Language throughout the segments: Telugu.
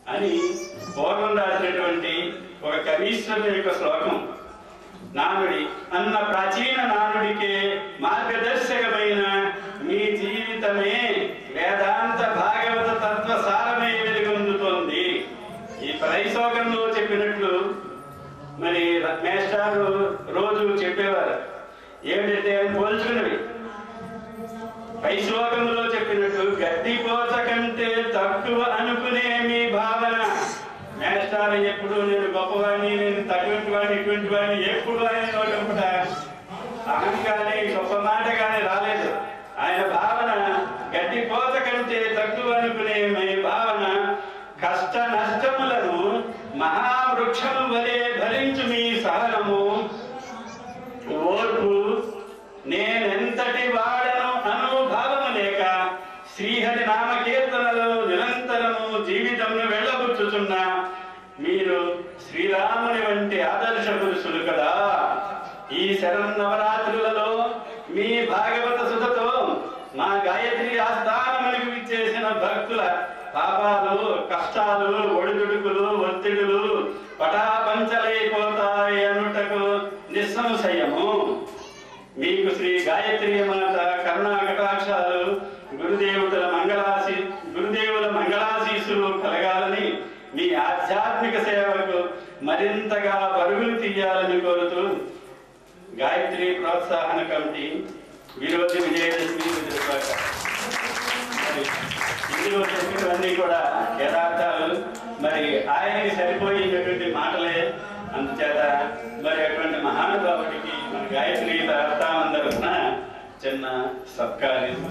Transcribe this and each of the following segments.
అని పూర్వం రాసినటువంటి ఒక కవీశ్వరుని యొక్క శ్లోకం నానుడి అన్న ప్రాచీన నానుడికే మార్గదర్శకమైన మీ జీవితమే వేదాంత భాగవత తత్వ సారమే వెలుగొందుతోంది ఈ పరైశోకంలో చెప్పినట్లు మరి మేస్టారు రోజు చెప్పేవారు ఏమిటంటే అని పోల్చుకున్నవి పై శ్లోకంలో చెప్పినట్టు గడ్డి పోత కంటే తక్కువ అనుకునే మీ భావన మేస్టార్ ఎప్పుడు నేను గొప్పవాడిని నేను తటువంటి వాడిని ఇటువంటి వాడిని ఎప్పుడు ఆయన నోటంపట అహం కానీ గొప్ప మాట కానీ రాలేదు ఆయన భావన గడ్డి పోత కంటే తక్కువ అనుకునే మీ భావన కష్ట నష్టములను మహావృక్షము వలె భరించు మీ సహనము ఓర్పు నేనెంతటి వాడను అనుభవము లేక శ్రీహరి నామ కీర్తనలో నిరంతరము జీవితంను వెళ్ళబుచ్చుచున్నా మీరు శ్రీరాముని వంటి ఆదర్శ పురుషులు కదా ఈ శరన్నవరాత్రులలో మీ భాగవత సుధతో మా గాయత్రి ఆస్థానమునికి విచ్చేసిన భక్తుల పాపాలు కష్టాలు ఒడిదుడుకులు ఒత్తిడులు పటాపంచలైపోతాయి అనుటకు నిస్సంశయము మీకు శ్రీ గాయత్రి మాత కరుణా కటాక్షాలు గురుదేవతల మంగళాశి గురుదేవుల మంగళాశీసులు కలగాలని మీ ఆధ్యాత్మిక సేవకు మరింతగా పరుగులు తీయాలని కోరుతూ గాయత్రి ప్రోత్సాహన కమిటీ ఈరోజు విజయదశమి విజయపాక మరి ఇందులో చెప్పినవన్నీ కూడా యథార్థాలు మరి ఆయనకి సరిపోయేటటువంటి మాటలే అందుచేత మరి అటువంటి మహానుభావుడికి మన గాయత్రి తరఫున చిన్న సత్కార్యం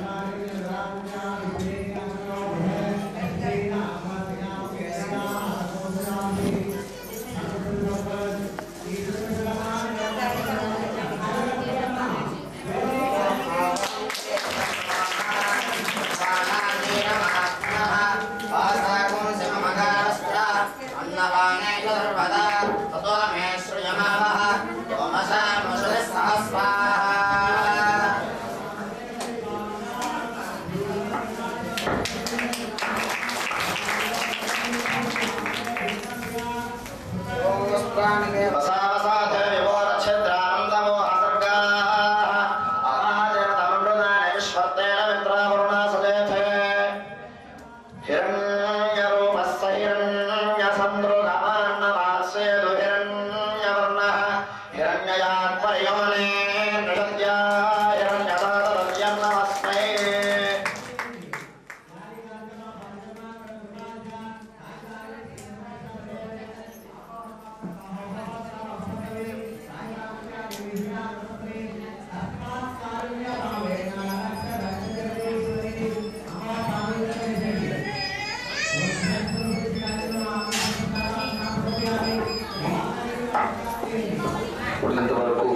ఉన్నంత వరకు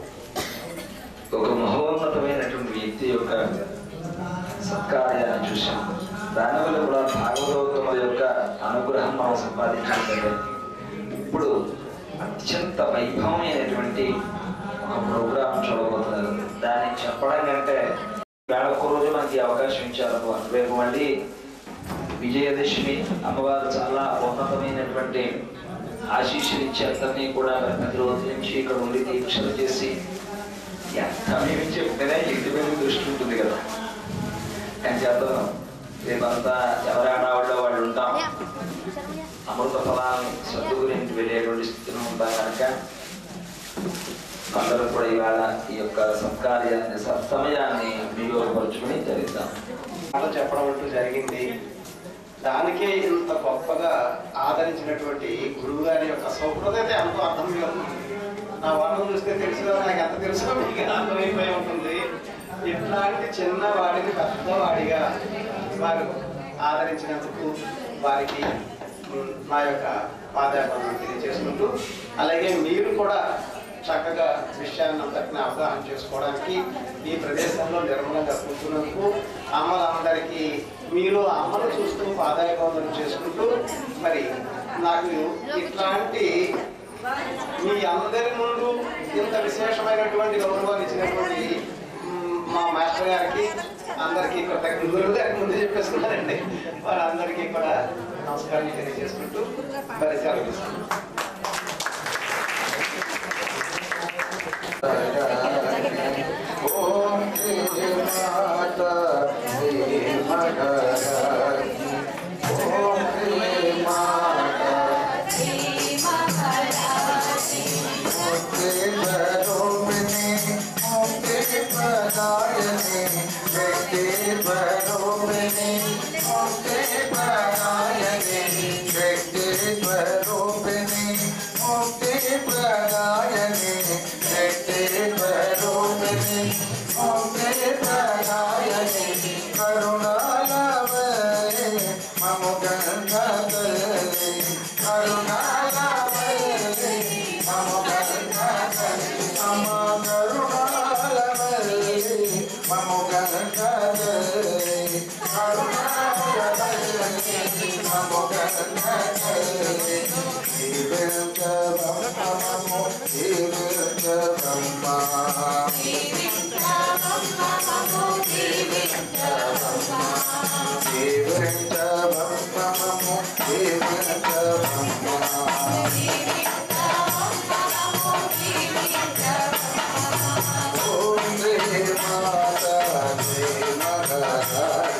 ఒక మహోన్నతమైనటువంటి వ్యక్తి యొక్క సత్కార్యాన్ని చూశాం దానివల్ల కూడా భాగవతోత్తముల యొక్క అనుగ్రహం మనం సంపాదించాలంటే ఇప్పుడు అత్యంత వైభవమైనటువంటి ఒక ప్రోగ్రాం చూడబోతున్నారు దాన్ని చెప్పడం కంటే వేళ ఒక్క రోజు మనకి ఈ అవకాశం ఇచ్చారు రేపు మళ్ళీ విజయదశమి అమ్మవారు చాలా ఉన్నతమైనటువంటి ఆశీస్సులు ఇచ్చి అందరినీ కూడా ప్రతి రోజు నుంచి ఇక్కడ ఉండి దీక్షలు చేసి ఎంత మేము చెప్తేనే ఇంటి మీద దృష్టి ఉంటుంది కదా నేను చేద్దాం రేపంతా ఎవరి ఆడవాళ్ళు వాళ్ళు ఉంటాం అమృత ఫలాన్ని సద్దుగురించి వెళ్ళేటువంటి స్థితిలో ఉంటాం కనుక అందరూ కూడా ఇవాళ ఈ యొక్క సత్కార్యాన్ని సత్సమయాన్ని వినియోగపరుచుకుని జరిద్దాం మాట చెప్పడం అంటూ జరిగింది దానికే ఇంత గొప్పగా ఆదరించినటువంటి గురువు గారి యొక్క సౌహృదయత ఎంతో అర్థంగా ఉంది నా వాళ్ళని చూస్తే తెలుసు కదా నాకు ఎంత తెలుసో మీకు అర్థమైపోయి ఉంటుంది ఇట్లాంటి చిన్న వాడిని పెద్దవాడిగా వారు ఆదరించినందుకు వారికి ఉమ్, నా యొక్క పాదాభివందనం తెలియజేసుకుంటూ అలాగే మీరు కూడా చక్కగా విషయాన్ని అంతటిని అవగాహన చేసుకోవడానికి ఈ ప్రదేశంలో నిర్మలంగా కూర్చున్నందుకు అమ్మలందరికీ మీరు అమ్మను చూస్తూ పాదాభివందనం చేసుకుంటూ మరి నాకు ఇట్లాంటి మీ అందరి ముందు ఇంత విశేషమైనటువంటి గౌరవాన్ని ఇచ్చినటువంటి మ్, మా మాస్టర్ గారికి అందరికీ కృతజ్ఞతలు గురువు గారికి ముందు చెప్పేసుకున్నారండి వారందరికీ కూడా నమస్కారం తెలియజేసుకుంటూ మరి సెలవు తీసుకుంటాం. ఓం శ్రీ మాత శ్రీ మహారాజి ఓం శ్రీ మాత ముక్తి స్వరూపిణి ముక్తి ప్రదాయని వ్యక్తి స్వరూపిణి ముక్తి ప్రదాయని వ్యక్తి స్వరూపిణి ముక్తి ప్రదాయని వ్యక్తి స్వరూపిణి ముక్తి ప్రదాయని కరుణాలవే మము గంగలి కరుణాలవే మము గంగలి మమ కరుణాలవే మము గంగలి కరుణాలవే మము గంగలి జీవిత బ్రహ్మము జీవిత బ్రహ్మ జీవిత బ్రహ్మము జీవిత బ్రహ్మ ఓం శ్రీ మాత శ్రీ మహారాజ్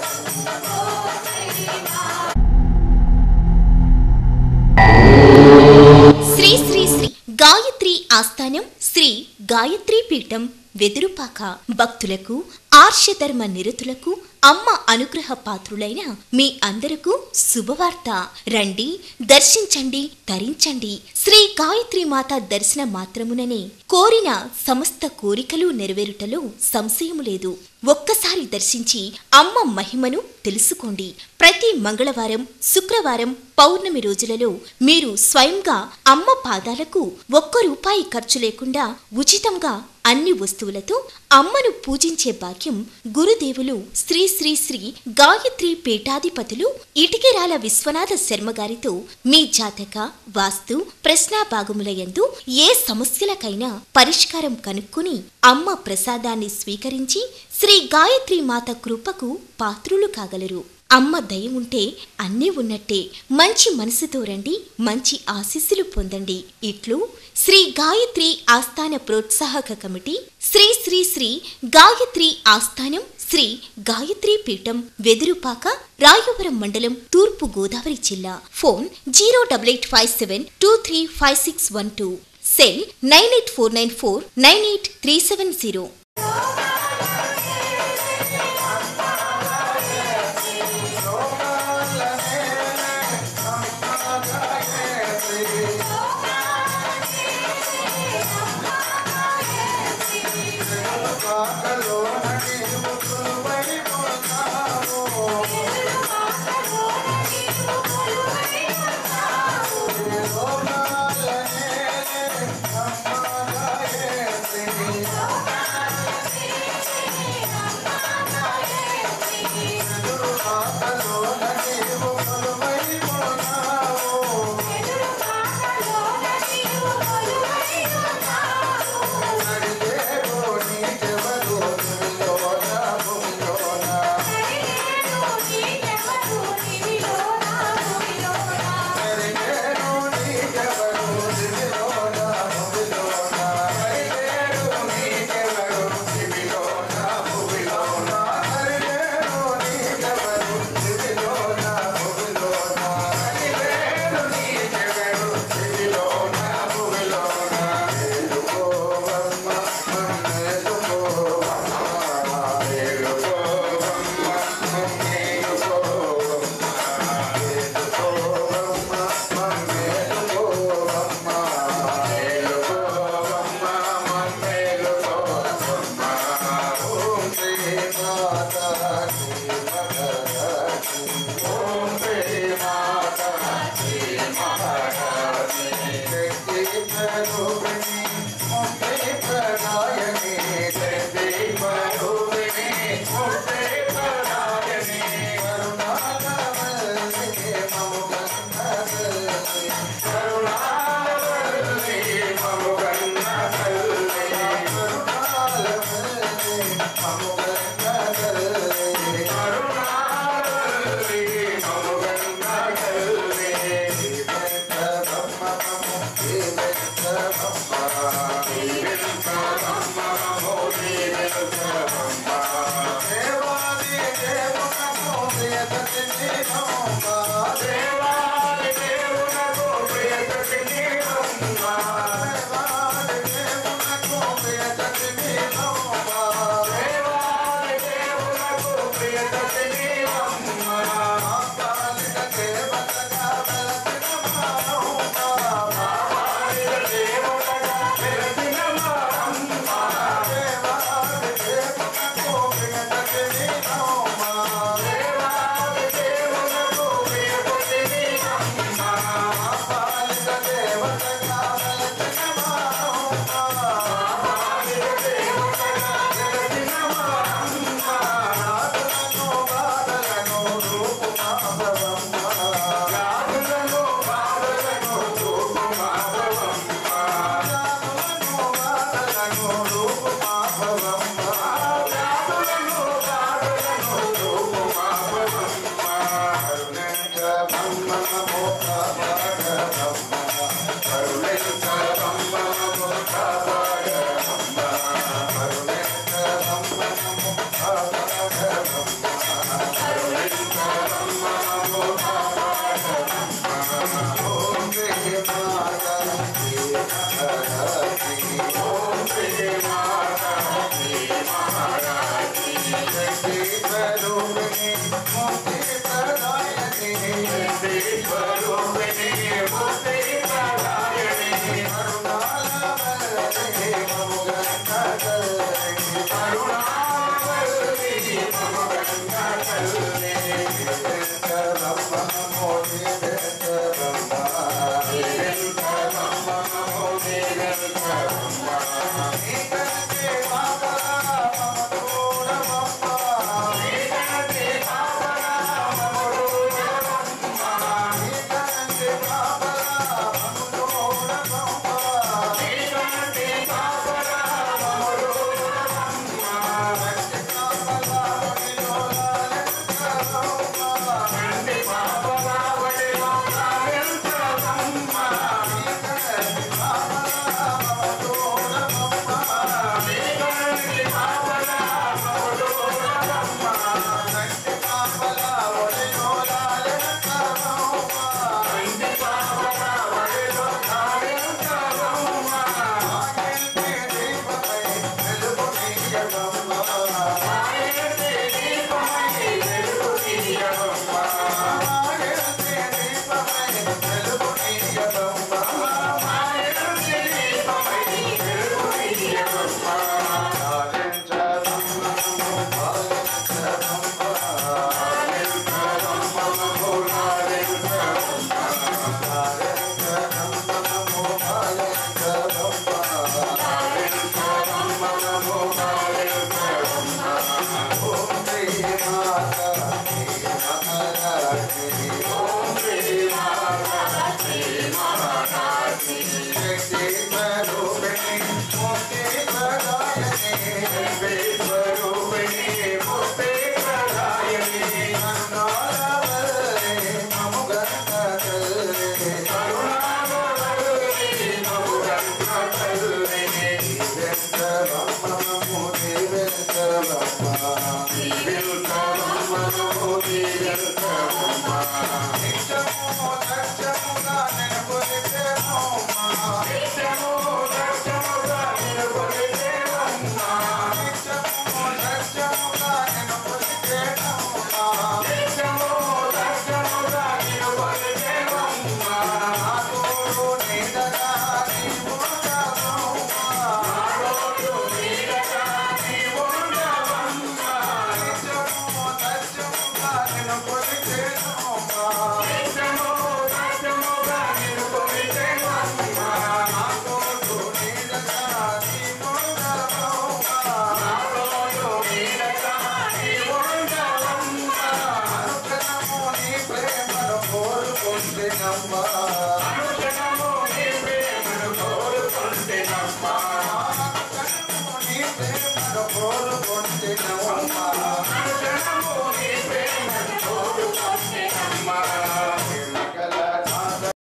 శ్రీ శ్రీ శ్రీ గాయత్రి ఆస్థానం శ్రీ గాయత్రి పీఠం వెదురుపాక భక్తులకు ఆర్షధర్మ నిరతులకు అమ్మ అనుగ్రహ పాత్రులైన మీ అందరకు శుభవార్త రండి దర్శించండి తరించండి శ్రీ గాయత్రి మాత దర్శన మాత్రముననే కోరిన సమస్త కోరికలు నెరవేరుటలో సంశయము లేదు ఒక్కసారి దర్శించి అమ్మ మహిమను తెలుసుకోండి ప్రతి మంగళవారం శుక్రవారం పౌర్ణమి రోజులలో మీరు స్వయంగా అమ్మ పాదాలకు ఒక్క రూపాయి ఖర్చు లేకుండా ఉచితంగా అన్ని వస్తువులతో అమ్మను పూజించే భాగ్యం గురుదేవులు శ్రీ శ్రీ శ్రీ గాయత్రి పీఠాధిపతులు ఇటికెరాల విశ్వనాథ శర్మ గారితో మీ జాతక వాస్తు ప్రశ్నాభాగములయందు ఏ సమస్యలకైనా పరిష్కారం కనుక్కుని అమ్మ ప్రసాదాన్ని స్వీకరించి శ్రీ గాయత్రి మాత కృపకు పాత్రులు కాగలరు అమ్మ దయ ఉంటే అన్నీ ఉన్నట్టే మంచి మనసుతో రండి మంచి ఆశీస్సులు పొందండి ఇట్లు శ్రీ గాయత్రి ఆస్థాన ప్రోత్సాహక కమిటీ శ్రీ శ్రీ శ్రీ గాయత్రి ఆస్థానం శ్రీ గాయత్రి పీఠం వెదురుపాక రాయవరం మండలం తూర్పు గోదావరి జిల్లా phone zero double eight five seven two three five six one two cell nine eight four nine four nine eight three seven zero కరుణాలే మము గంగా కోరుకుంటున్నమ్మా